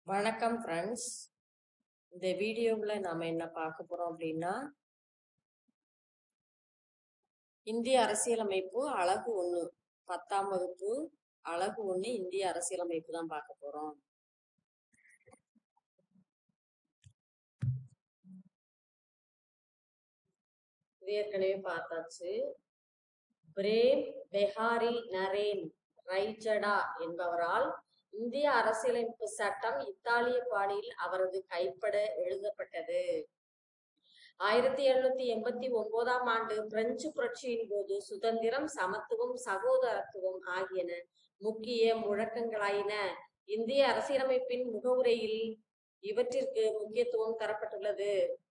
வணக்கம் ஃப்ரெண்ட்ஸ் இந்த வீடியோவில் நாம் என்ன பார்க்க போகிறோம் அப்படின்னா இந்திய அரசியலமைப்பு அழகு ஒன்று பத்தாம் வகுப்பு அழகு ஒன்று இந்திய அரசியலமைப்பு தான் பார்க்க போகிறோம் இது ஏற்கனவே பார்த்தாச்சு பிரேம் பெஹாரி நரேன் ரைச்சடா என்பவரால் இந்திய அரசியலமைப்பு சட்டம் இத்தாலிய பாணியில் அவரது கைப்பட எழுதப்பட்டது ஆயிரத்தி எழுநூத்தி எண்பத்தி ஒன்பதாம் ஆண்டு பிரெஞ்சு புரட்சியின் போது சுதந்திரம் சமத்துவம் சகோதரத்துவம் ஆகியன முக்கிய முழக்கங்களாயின இந்திய அரசியலமைப்பின் முகவுரையில் இவற்றிற்கு முக்கியத்துவம் தரப்பட்டுள்ளது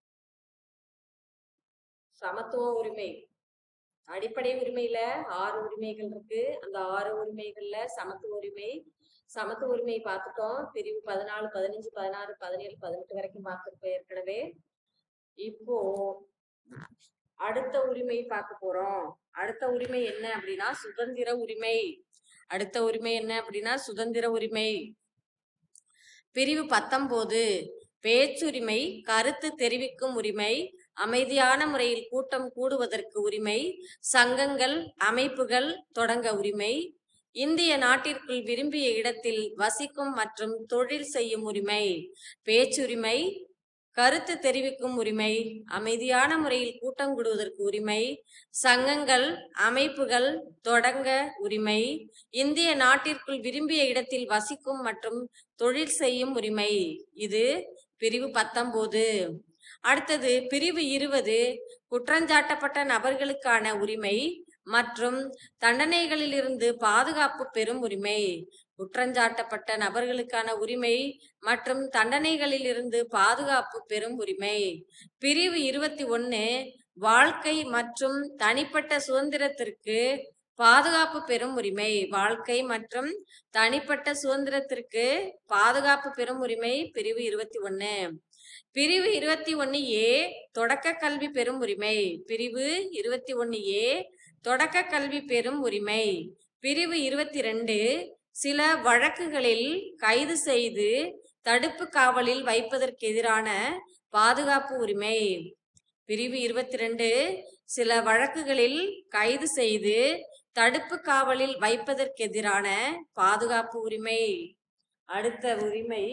சமத்துவ உரிமை அடிப்படை உரிமையில ஆறு உரிமைகள் இருக்கு அந்த ஆறு உரிமைகள்ல சமத்துவ உரிமை சமத்துவ உரிமை பார்த்துட்டோம் பிரிவு பதினாலு பதினஞ்சு பதினாறு பதினேழு பதினெட்டு வரைக்கும் பார்த்துருக்கோம் ஏற்கனவே இப்போ அடுத்த உரிமை பார்க்க போறோம் அடுத்த உரிமை என்ன அப்படின்னா சுதந்திர உரிமை அடுத்த உரிமை என்ன அப்படின்னா சுதந்திர உரிமை பிரிவு பத்தொன்பது பேச்சுரிமை கருத்து தெரிவிக்கும் உரிமை அமைதியான முறையில் கூட்டம் கூடுவதற்கு உரிமை சங்கங்கள் அமைப்புகள் தொடங்க உரிமை இந்திய நாட்டிற்குள் விரும்பிய இடத்தில் வசிக்கும் மற்றும் தொழில் செய்யும் உரிமை பேச்சுரிமை கருத்து தெரிவிக்கும் உரிமை அமைதியான முறையில் கூட்டம் கூடுவதற்கு உரிமை சங்கங்கள் அமைப்புகள் தொடங்க உரிமை இந்திய நாட்டிற்குள் விரும்பிய இடத்தில் வசிக்கும் மற்றும் தொழில் செய்யும் உரிமை இது பிரிவு பத்தொன்பது அடுத்தது பிரிவு இருபது குற்றஞ்சாட்டப்பட்ட நபர்களுக்கான உரிமை மற்றும் தண்டனைகளிலிருந்து பாதுகாப்பு பெறும் உரிமை குற்றஞ்சாட்டப்பட்ட நபர்களுக்கான உரிமை மற்றும் தண்டனைகளில் இருந்து பாதுகாப்பு பெறும் உரிமை பிரிவு இருபத்தி ஒன்னு வாழ்க்கை மற்றும் தனிப்பட்ட சுதந்திரத்திற்கு பாதுகாப்பு பெறும் உரிமை வாழ்க்கை மற்றும் தனிப்பட்ட சுதந்திரத்திற்கு பாதுகாப்பு பெறும் உரிமை பிரிவு இருபத்தி ஒன்னு பிரிவு இருபத்தி ஒன்னு ஏ தொடக்க கல்வி பெறும் உரிமை பிரிவு இருபத்தி ஒன்னு ஏ தொடக்க கல்வி பெறும் உரிமை பிரிவு இருபத்தி ரெண்டு சில வழக்குகளில் கைது செய்து தடுப்பு காவலில் வைப்பதற்கு எதிரான பாதுகாப்பு உரிமை பிரிவு இருபத்தி ரெண்டு சில வழக்குகளில் கைது செய்து தடுப்பு காவலில் வைப்பதற்கு எதிரான பாதுகாப்பு உரிமை அடுத்த உரிமை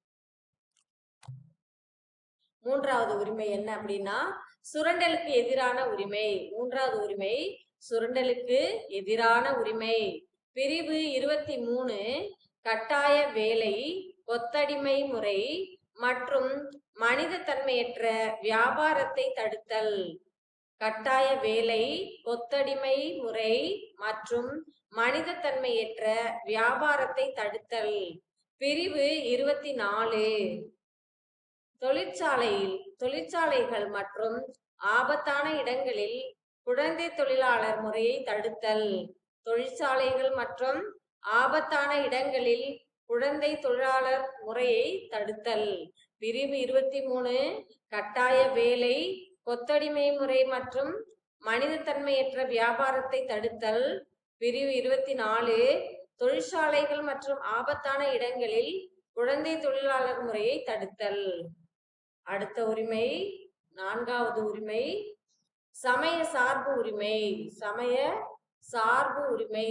மூன்றாவது உரிமை என்ன அப்படின்னா சுரண்டலுக்கு எதிரான உரிமை மூன்றாவது உரிமை சுரண்டலுக்கு எதிரான உரிமை பிரிவு இருபத்தி மூணு கட்டாய வேலை கொத்தடிமை முறை மற்றும் மனித தன்மையற்ற வியாபாரத்தை தடுத்தல் கட்டாய வேலை கொத்தடிமை முறை மற்றும் மனித தன்மையற்ற வியாபாரத்தை தடுத்தல் பிரிவு இருபத்தி நாலு தொழிற்சாலையில் தொழிற்சாலைகள் மற்றும் ஆபத்தான இடங்களில் குழந்தை தொழிலாளர் முறையை தடுத்தல் தொழிற்சாலைகள் மற்றும் ஆபத்தான இடங்களில் குழந்தை தொழிலாளர் முறையை தடுத்தல் பிரிவு இருபத்தி மூணு கட்டாய வேலை கொத்தடிமை முறை மற்றும் மனிதத்தன்மையற்ற வியாபாரத்தை தடுத்தல் பிரிவு இருபத்தி நாலு தொழிற்சாலைகள் மற்றும் ஆபத்தான இடங்களில் குழந்தை தொழிலாளர் முறையை தடுத்தல் அடுத்த உரிமை நான்காவது உரிமை சமய சார்பு உரிமை சமய சார்பு உரிமை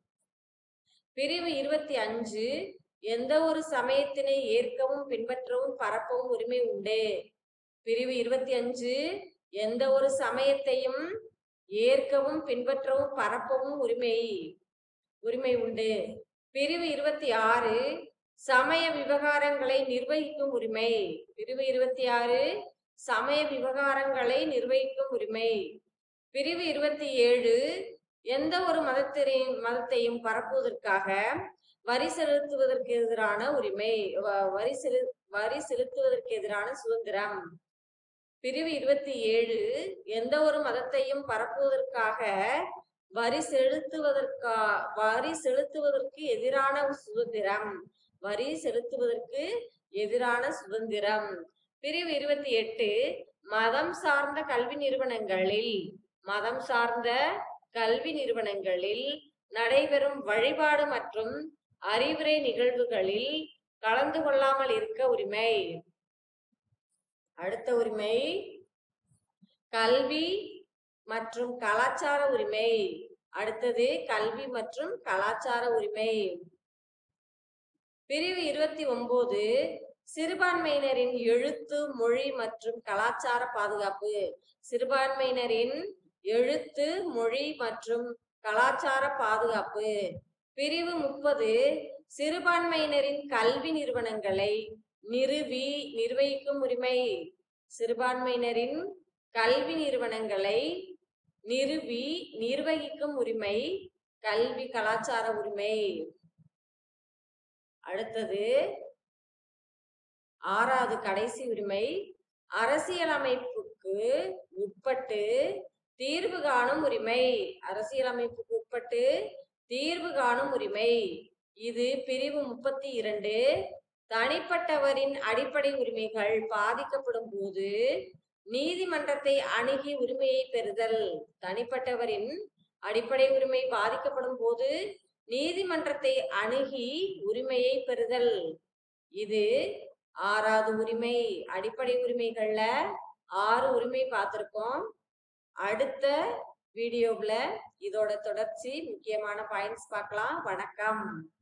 பிரிவு இருபத்தி அஞ்சு எந்த ஒரு சமயத்தினை ஏற்கவும் பின்பற்றவும் பரப்பவும் உரிமை உண்டு பிரிவு இருபத்தி அஞ்சு எந்த ஒரு சமயத்தையும் ஏற்கவும் பின்பற்றவும் பரப்பவும் உரிமை உரிமை உண்டு பிரிவு இருபத்தி ஆறு சமய விவகாரங்களை நிர்வகிக்கும் உரிமை பிரிவு இருபத்தி ஆறு சமய விவகாரங்களை நிர்வகிக்கும் உரிமை பிரிவு இருபத்தி ஏழு எந்த ஒரு மதத்தினையும் மதத்தையும் பரப்புவதற்காக வரி செலுத்துவதற்கு எதிரான உரிமை வரி செலு வரி செலுத்துவதற்கு எதிரான சுதந்திரம் பிரிவு இருபத்தி ஏழு எந்த ஒரு மதத்தையும் பரப்புவதற்காக வரி செலுத்துவதற்கா வரி செலுத்துவதற்கு எதிரான சுதந்திரம் வரி செலுத்துவதற்கு எதிரான சுதந்திரம் பிரிவு இருபத்தி எட்டு மதம் சார்ந்த கல்வி நிறுவனங்களில் மதம் சார்ந்த கல்வி நிறுவனங்களில் நடைபெறும் வழிபாடு மற்றும் அறிவுரை நிகழ்வுகளில் கலந்து கொள்ளாமல் இருக்க உரிமை அடுத்த உரிமை கல்வி மற்றும் கலாச்சார உரிமை அடுத்தது கல்வி மற்றும் கலாச்சார உரிமை பிரிவு இருபத்தி ஒன்பது சிறுபான்மையினரின் எழுத்து மொழி மற்றும் கலாச்சார பாதுகாப்பு சிறுபான்மையினரின் எழுத்து மொழி மற்றும் கலாச்சார பாதுகாப்பு பிரிவு முப்பது சிறுபான்மையினரின் கல்வி நிறுவனங்களை நிறுவி நிர்வகிக்கும் உரிமை சிறுபான்மையினரின் கல்வி நிறுவனங்களை நிறுவி நிர்வகிக்கும் உரிமை கல்வி கலாச்சார உரிமை அடுத்தது ஆறாவது கடைசி உரிமை அரசியலமைப்புக்கு உட்பட்டு தீர்வு காணும் உரிமை அரசியலமைப்புக்கு உட்பட்டு தீர்வு காணும் உரிமை இது பிரிவு முப்பத்தி இரண்டு தனிப்பட்டவரின் அடிப்படை உரிமைகள் பாதிக்கப்படும் போது நீதிமன்றத்தை அணுகி உரிமையை பெறுதல் தனிப்பட்டவரின் அடிப்படை உரிமை பாதிக்கப்படும் போது நீதிமன்றத்தை அணுகி உரிமையை பெறுதல் இது ஆறாவது உரிமை அடிப்படை உரிமைகள்ல ஆறு உரிமை பார்த்திருக்கோம் அடுத்த வீடியோவில் இதோட தொடர்ச்சி முக்கியமான பாயிண்ட்ஸ் பார்க்கலாம் வணக்கம்